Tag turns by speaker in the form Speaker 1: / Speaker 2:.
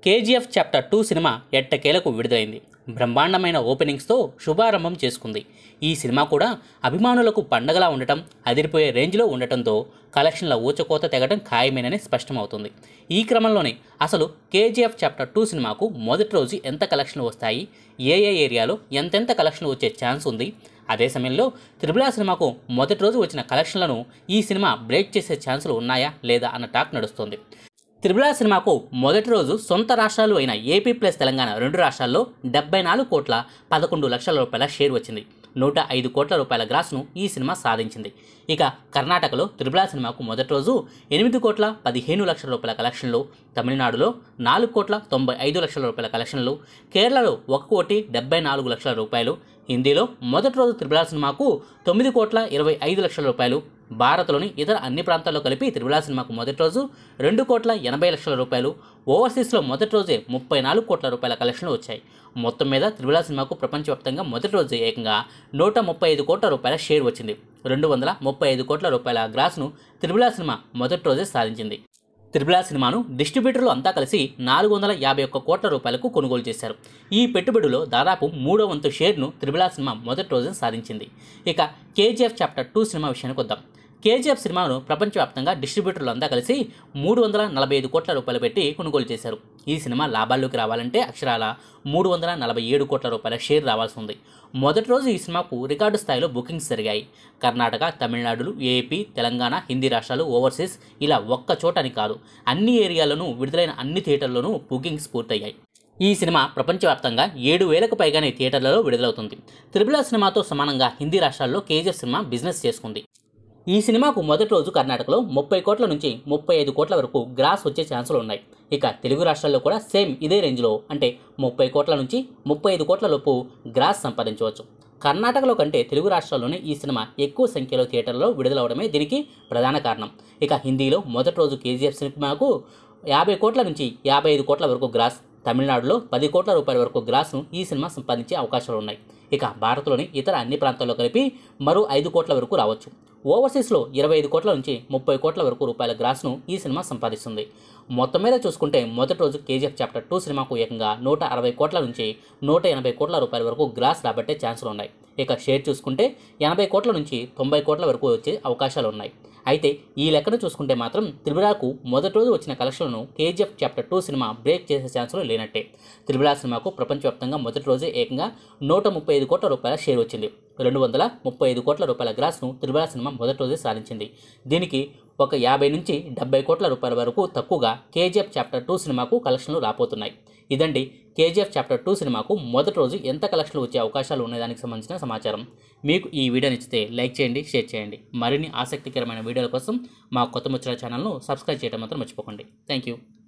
Speaker 1: KGF chapter two cinema ఎట్టకేలకు విడుదలైంది బ్రహ్మాండమైన ఓపెనింగ్స్తో శుభారంభం చేసుకుంది ఈ సినిమా కూడా అభిమానులకు పండగలా ఉండటం అదిరిపోయే రేంజ్లో ఉండటంతో కలెక్షన్ల ఊచకోత తెగడం ఖాయమేనని స్పష్టమవుతుంది ఈ క్రమంలోనే అసలు కేజీఎఫ్ చాప్టర్ టూ సినిమాకు మొదటి రోజు ఎంత కలెక్షన్లు వస్తాయి ఏ ఏ ఏరియాలో ఎంతెంత కలెక్షన్లు వచ్చే ఛాన్స్ ఉంది అదే సమయంలో త్రిబుల సినిమాకు మొదటి రోజు వచ్చిన కలెక్షన్లను ఈ సినిమా బ్రేక్ చేసే ఛాన్సులు ఉన్నాయా లేదా అన్న టాక్ నడుస్తుంది త్రిబుల సినిమాకు మొదటి రోజు సొంత రాష్ట్రాలు అయిన ఏపీ ప్లస్ తెలంగాణ రెండు రాష్ట్రాల్లో డెబ్బై నాలుగు కోట్ల పదకొండు లక్షల రూపాయల షేర్ వచ్చింది నూట ఐదు కోట్ల రూపాయల గ్రాస్ను ఈ సినిమా సాధించింది ఇక కర్ణాటకలో త్రిబుల సినిమాకు మొదటి రోజు ఎనిమిది కోట్ల పదిహేను లక్షల రూపాయల కలెక్షన్లు తమిళనాడులో నాలుగు కోట్ల తొంభై ఐదు లక్షల రూపాయల కలెక్షన్లు కేరళలో ఒక కోటి డెబ్బై నాలుగు లక్షల రూపాయలు హిందీలో మొదటి రోజు త్రిబుల సినిమాకు తొమ్మిది కోట్ల ఇరవై ఐదు లక్షల రూపాయలు భారత్లోని ఇతర అన్ని ప్రాంతాల్లో కలిపి త్రిబుల సినిమాకు మొదటి రోజు రెండు కోట్ల ఎనభై లక్షల రూపాయలు ఓవర్సీస్లో మొదటి రోజే ముప్పై నాలుగు కోట్ల రూపాయల కలెక్షన్లు వచ్చాయి మొత్తం మీద త్రిబుల సినిమాకు ప్రపంచవ్యాప్తంగా మొదటి రోజు ఏకంగా నూట ముప్పై ఐదు కోట్ల రూపాయల షేర్ వచ్చింది రెండు వందల ముప్పై ఐదు కోట్ల రూపాయల గ్రాస్ను త్రిబుల సినిమా మొదటి రోజే సాధించింది త్రిబుల సినిమాను డిస్ట్రిబ్యూటర్లు అంతా కలిసి నాలుగు వందల యాభై ఒక్క కోట్ల రూపాయలకు కొనుగోలు చేశారు ఈ పెట్టుబడిలో దాదాపు మూడో వంతు షేర్ను త్రిబుల సినిమా మొదటి రోజున సాధించింది ఇక కేజీఎఫ్ చాప్టర్ టూ సినిమా విషయానికి వద్దాం కేజీఎఫ్ సినిమాను ప్రపంచవ్యాప్తంగా డిస్ట్రిబ్యూటర్లు అంతా కలిసి మూడు వందల నలభై ఐదు కోట్ల రూపాయలు పెట్టి కొనుగోలు చేశారు ఈ సినిమా లాభాల్లోకి రావాలంటే అక్షరాల మూడు వందల నలభై ఏడు కోట్ల రూపాయల షేర్ రావాల్సి ఉంది మొదటి రోజు ఈ సినిమాకు రికార్డు స్థాయిలో బుకింగ్స్ జరిగాయి కర్ణాటక తమిళనాడులు ఏపీ తెలంగాణ హిందీ రాష్ట్రాలు ఓవర్సీస్ ఇలా ఒక్క చోటని కాదు అన్ని ఏరియాల్లోనూ విడుదలైన అన్ని థియేటర్లోనూ బుకింగ్స్ పూర్తయ్యాయి ఈ సినిమా ప్రపంచవ్యాప్తంగా ఏడు వేలకు పైగానే థియేటర్లలో విడుదలవుతుంది త్రిబుల సినిమాతో సమానంగా హిందీ రాష్ట్రాల్లో కేజీఎఫ్ సినిమా బిజినెస్ చేసుకుంది ఈ సినిమాకు మొదటి రోజు కర్ణాటకలో ముప్పై కోట్ల నుంచి ముప్పై ఐదు కోట్ల వరకు గ్రాస్ వచ్చే ఛాన్సులు ఉన్నాయి ఇక తెలుగు రాష్ట్రాల్లో కూడా సేమ్ ఇదే రేంజ్లో అంటే ముప్పై కోట్ల నుంచి ముప్పై ఐదు కోట్ల లోపు గ్రాస్ సంపాదించవచ్చు కర్ణాటకలో కంటే తెలుగు రాష్ట్రాల్లోనే ఈ సినిమా ఎక్కువ సంఖ్యలో థియేటర్లో విడుదలవడమే దీనికి ప్రధాన కారణం ఇక హిందీలో మొదటి రోజు కేజీఎఫ్ సినిమాకు యాభై కోట్ల నుంచి యాభై ఐదు కోట్ల వరకు గ్రాస్ తమిళనాడులో పది కోట్ల రూపాయల వరకు గ్రాస్ను ఈ సినిమా సంపాదించే అవకాశాలు ఉన్నాయి ఇక భారత్లోని ఇతర అన్ని ప్రాంతాల్లో కలిపి మరో ఐదు కోట్ల వరకు రావచ్చు ఓవర్సీస్లో ఇరవై ఐదు కోట్ల నుంచి ముప్పై కోట్ల వరకు రూపాయల గ్రాస్ను ఈ సినిమా సంపాదిస్తుంది మొత్తం మీద చూసుకుంటే మొదటి రోజు కేజీఎఫ్ చాప్టర్ టూ సినిమాకు ఏకంగా నూట అరవై కోట్ల నుంచి నూట ఎనభై కోట్ల రూపాయల వరకు గ్రాస్ రాబట్టే ఛాన్సులు ఉన్నాయి ఇక షేర్ చూసుకుంటే ఎనభై కోట్ల నుంచి తొంభై కోట్ల వరకు వచ్చే అవకాశాలు ఉన్నాయి అయితే ఈ లెక్కను చూసుకుంటే మాత్రం త్రిబులాకు మొదటి రోజు వచ్చిన కలెక్షన్లను కేజీఎఫ్ చాప్టర్ టూ సినిమా బ్రేక్ చేసే ఛాన్సులు లేనట్టే త్రిబులా సినిమాకు ప్రపంచవ్యాప్తంగా మొదటి రోజే ఏకంగా నూట ముప్పై ఐదు కోట్ల రూపాయల షేర్ వచ్చింది రెండు వందల ముప్పై ఐదు కోట్ల రూపాయల గ్రాస్ను త్రిబులా సినిమా మొదటి రోజే సాధించింది దీనికి ఒక యాభై నుంచి డెబ్బై కోట్ల రూపాయల వరకు తక్కువగా కేజీఎఫ్ చాప్టర్ టూ సినిమాకు కలెక్షన్లు రాబోతున్నాయి ఇదండి కేజీఎఫ్ చాప్టర్ టూ సినిమాకు మొదటి రోజు ఎంత కలెక్షన్లు వచ్చే అవకాశాలు ఉన్నదానికి సంబంధించిన సమాచారం మీకు ఈ వీడియో నచ్చితే లైక్ చేయండి షేర్ చేయండి మరిన్ని ఆసక్తికరమైన వీడియోల కోసం మా కొత్త ముచ్చల ఛానల్ను సబ్స్క్రైబ్ చేయడం మాత్రం మర్చిపోకండి థ్యాంక్ యూ